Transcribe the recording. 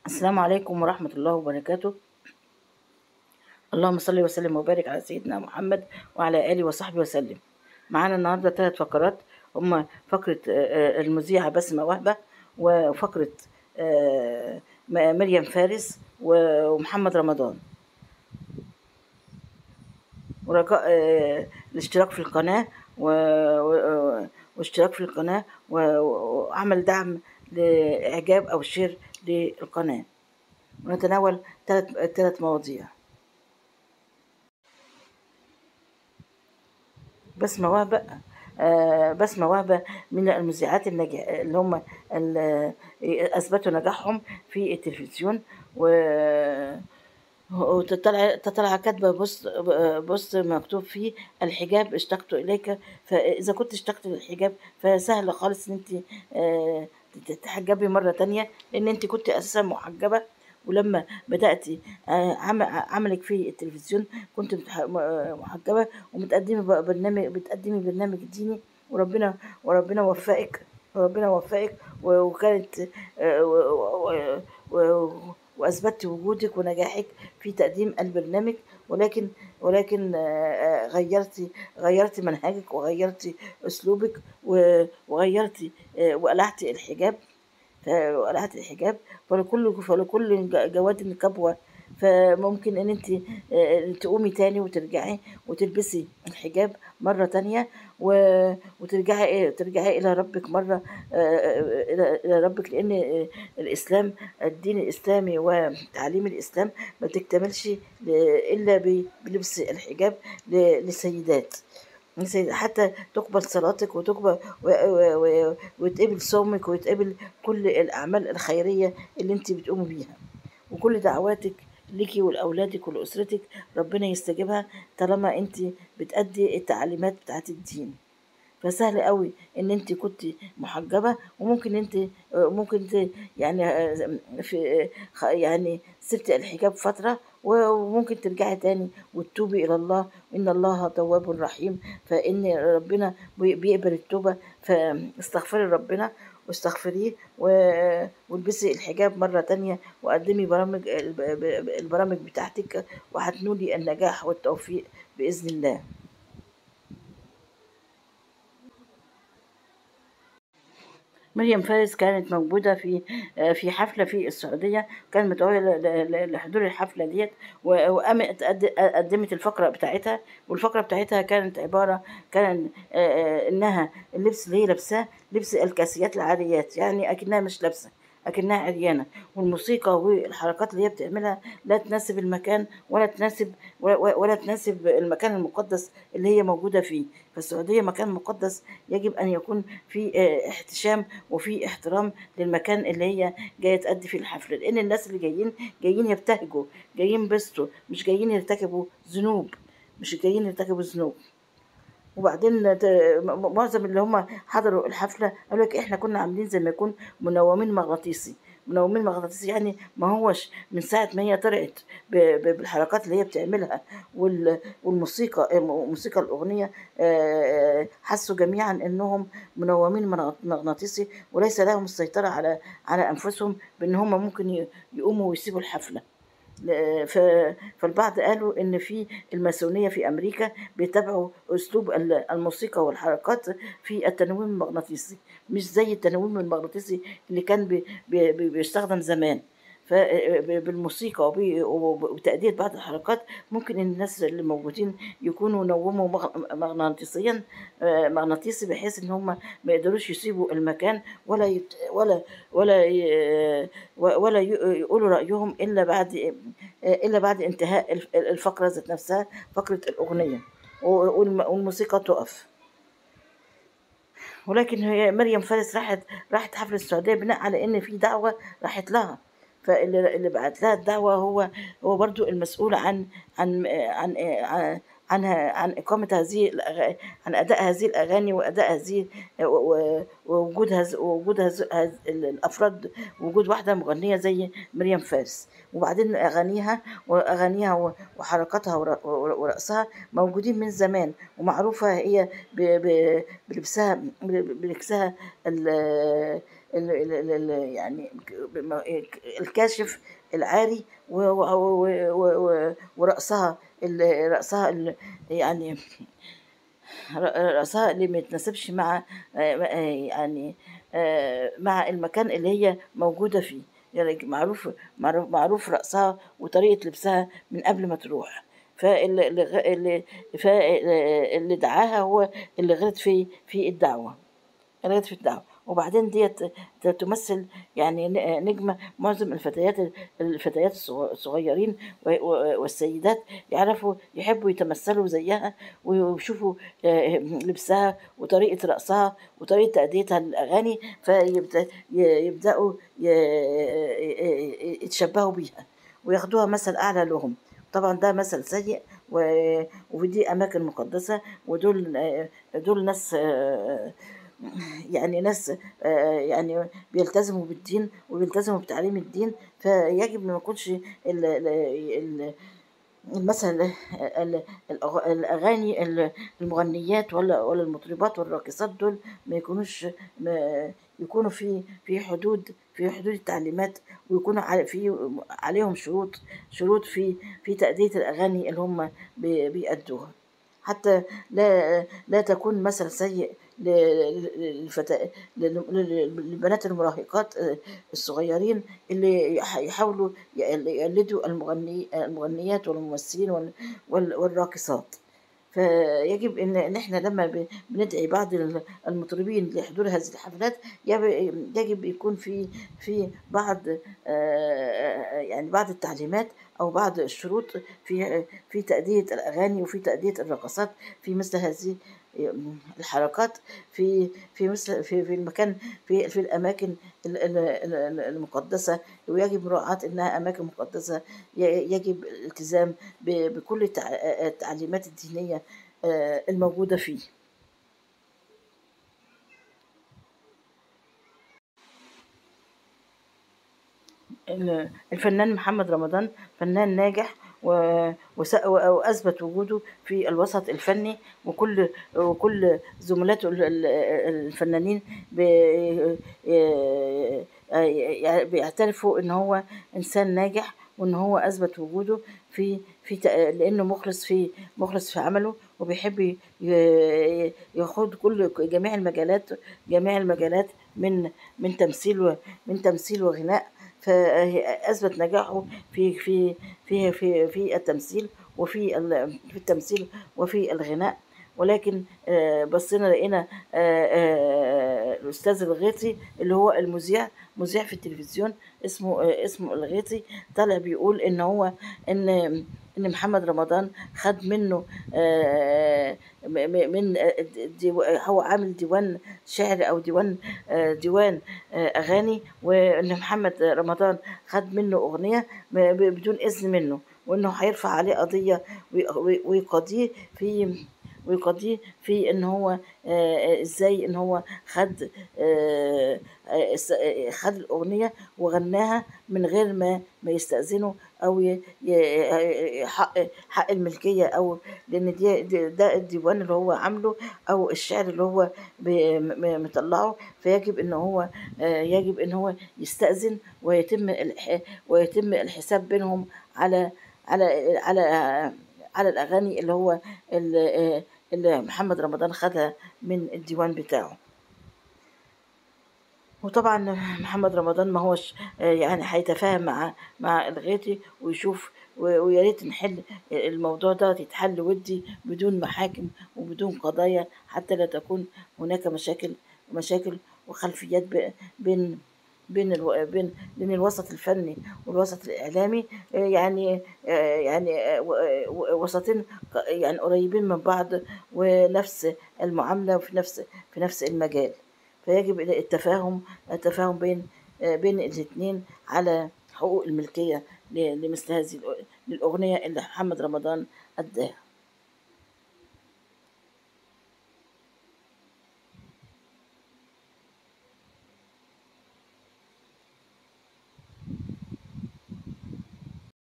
السلام عليكم ورحمة الله وبركاته اللهم صل وسلم وبارك على سيدنا محمد وعلى آله وصحبه وسلم معانا النهاردة ثلاث فقرات هما فقرة آه، آه، المذيعة بسمة وهبة وفقرة آه، م- مريم فارس و- ومحمد رمضان ورجاء آه، الاشتراك في القناة و- و- واشتراك في القناة و- وعمل دعم لإعجاب أو شير للقناة ونتناول ثلاث ثلاث مواضيع بسمة وهبة آه، بسمة وهبة من المذيعات الناجح اللي هم ال- أثبتوا نجاحهم في التلفزيون و وتطلع تطلع كاتبة بوست بوست مكتوب فيه الحجاب اشتقت إليك فإذا كنت اشتقت للحجاب فسهل خالص إن أنت آه، تتحجبي مرة تانية لأن أنت كنت أساسا محجبة ولما بدأتي آه، عم- عملك في التلفزيون كنت متح- م- آه، محجبة ومتقدمي بقى برنامج بتقدمي برنامج ديني وربنا وربنا وفقك وربنا وفقك و- وكانت آه، و- و- و- واثبتت وجودك ونجاحك في تقديم البرنامج ولكن ولكن آه، آه، غيرتي غيرتي منهجك وغيرتي اسلوبك و- وغيرتي آه، وقلعتي الحجاب وقلعت الحجاب فلكل فلكل جواد كبوة فممكن ان انت آه، تقومي تاني وترجعي وتلبسي الحجاب مرة تانية و- وترجعي إيه؟ ترجعي الى ربك مرة آه، آه، الى إلى ربك لان آه، الاسلام الدين الاسلامي وتعليم الاسلام ما تكتملش ل- الا ب- بلبس الحجاب ل- للسيدات مثل حتى تقبل صلاتك وتقبل و- و- و- ويتقبل صومك ويتقبل كل الأعمال الخيرية اللي انت بتقومي بيها وكل دعواتك ليكي ولأولادك ولأسرتك ربنا يستجيبها طالما انت بتأدي التعليمات بتاعت الدين فسهل قوي ان انت كنت محجبه وممكن انت ممكن انت يعني في يعني سبت الحجاب فتره وممكن ترجعي تاني وتتوبي الى الله ان الله تواب رحيم فان ربنا بي- بيقبل التوبه فاستغفري ربنا واستغفريه و- والبسي الحجاب مرة تانية وقدمي برامج الب- البرامج بتاعتك وهتنولي النجاح والتوفيق بإذن الله مريم فارس كانت موجودة في في حفلة في السعودية كانت متوجهة ل- ل- لحضور الحفلة ديت و- وقامت قد- قدمت الفقرة بتاعتها والفقرة بتاعتها كانت عبارة كان آه، آه، إنها اللبس اللي هي لابساه لبس الكاسيات العاريات يعني أكنها مش لابسة أكنها عريانة والموسيقى والحركات اللي هي بتعملها لا تناسب المكان ولا تناسب ولا, ولا تناسب المكان المقدس اللي هي موجودة فيه فالسعودية مكان مقدس يجب أن يكون في آه، احتشام وفي احترام للمكان اللي هي جاية تأدي فيه الحفلة لأن الناس اللي جايين جايين يبتهجوا جايين بيسطوا مش جايين يرتكبوا ذنوب مش جايين يرتكبوا ذنوب وبعدين ت- م- معظم اللي هم حضروا الحفلة قالوا لك احنا كنا عاملين زي ما يكون منومين مغناطيسي منومين مغناطيسي يعني ما هوش من ساعة ما هي طلعت ب- ب- بالحركات اللي هي بتعملها وال- والموسيقى موسيقى الأغنية آه، حسوا جميعا انهم منومين مغ- مغناطيسي وليس لهم السيطرة على على أنفسهم بأن هم ممكن ي- يقوموا ويسيبوا الحفلة ل- ف- فالبعض قالوا ان في الماسونيه في امريكا بيتبعوا اسلوب ال- الموسيقى والحركات في التنويم المغناطيسي مش زي التنويم المغناطيسي اللي كان بي بي بي- بيستخدم زمان فبالموسيقى وب- وب- وتأدية بعض الحركات ممكن الناس اللي موجودين يكونوا نوموا مغ- مغناطيسيا آه، مغناطيسي بحيث ان هم ما يقدروش يسيبوا المكان ولا يت ولا ولا ي- ولا ي- يقولوا رأيهم إلا بعد إلا بعد انتهاء الف- الفقرة ذات نفسها فقرة الأغنية والم- والموسيقى تقف ولكن هي مريم فارس راحت راحت حفل السعودية بناء على إن في دعوة راحت لها فاللي اللي بعت لها الدعوة هو هو برضو المسؤول عن عن عن عن عنها عن إقامة هذه الأغاني عن أداء هذه الأغاني وأداء هذه و- و- ووجود هذ وجود هذ هذ- الأفراد وجود واحدة مغنية زي مريم فارس وبعدين أغانيها وأغانيها و- وحركاتها ور- ور- ورقصها موجودين من زمان ومعروفة هي ب- ب- بلبسها بلبسها ال- ال- ال- ال- يعني الكاشف العاري و- و- و- و- و- ورأسها ال- رأسها ال- يعني رأسها اللي ما يتناسبش مع يعني مع المكان اللي هي موجودة فيه يعني معروف معروف, معروف رأسها وطريقة لبسها من قبل ما تروح فاللي اللي فاللي دعاها هو اللي غلط في في الدعوة غلط في الدعوة وبعدين ديت تمثل يعني نجمة معظم الفتيات الفتيات الصغيرين والسيدات يعرفوا يحبوا يتمثلوا زيها ويشوفوا لبسها وطريقة رقصها وطريقة تأديتها للأغاني فيبدأوا يتشبهوا بيها وياخدوها مثل أعلى لهم طبعا ده مثل سيء ودي أماكن مقدسة ودول دول ناس يعني ناس يعني بيلتزموا بالدين وبيلتزموا بتعليم الدين فيجب ما يكونش مثلا الاغاني المغنيات ولا ولا المطربات والراقصات دول ما يكونوش ما يكونوا في في حدود في حدود التعليمات ويكونوا في عليهم شروط شروط في في تأدية الأغاني اللي هم بيأدوها حتى لا لا تكون مثل سيء للفتاة للبنات المراهقات الصغيرين اللي يحاولوا يقلدوا المغني المغنيات والممثلين والراقصات فيجب ان ان احنا لما بندعي بعض المطربين لحضور هذه الحفلات يجب يكون في في بعض يعني بعض التعليمات او بعض الشروط في في تأدية الاغاني وفي تأدية الرقصات في مثل هذه الحركات في في مثل في في المكان في في الاماكن المقدسه ويجب مراعاه انها اماكن مقدسه يجب الالتزام بكل التعليمات الدينيه الموجوده فيه الفنان محمد رمضان فنان ناجح وأثبت وجوده في الوسط الفني وكل وكل زملاته الفنانين بيعترفوا ان هو انسان ناجح وان هو اثبت وجوده في في لانه مخلص في مخلص في عمله وبيحب ياخد كل جميع المجالات جميع المجالات من من تمثيل من تمثيل وغناء فاثبت نجاحه في في في في في التمثيل وفي في التمثيل وفي الغناء ولكن بصينا لقينا الاستاذ الغيطي اللي هو المذيع مذيع في التلفزيون اسمه اسمه الغيطي طلع بيقول ان هو ان ان محمد رمضان خد منه من هو عامل ديوان شعر او ديوان ديوان اغاني وان محمد رمضان خد منه اغنيه بدون اذن منه وانه هيرفع عليه قضيه ويقاضيه في ويقضيه في ان هو ازاي ان هو خد خد الاغنيه وغناها من غير ما ما يستاذنه او حق حق الملكيه او لان دي ده الديوان اللي هو عامله او الشعر اللي هو مطلعه فيجب ان هو يجب ان هو يستاذن ويتم ويتم الحساب بينهم على على على على الاغاني اللي هو اللي محمد رمضان خدها من الديوان بتاعه وطبعا محمد رمضان ما هوش يعني هيتفاهم مع مع الغيطي ويشوف ويا ريت نحل الموضوع ده يتحل ودي بدون محاكم وبدون قضايا حتى لا تكون هناك مشاكل مشاكل وخلفيات بين بين الو... بين بين الوسط الفني والوسط الاعلامي يعني يعني وسطين يعني قريبين من بعض ونفس المعامله وفي نفس في نفس المجال فيجب التفاهم التفاهم بين بين الاثنين على حقوق الملكيه لمثل هذه الاغنيه اللي محمد رمضان اداها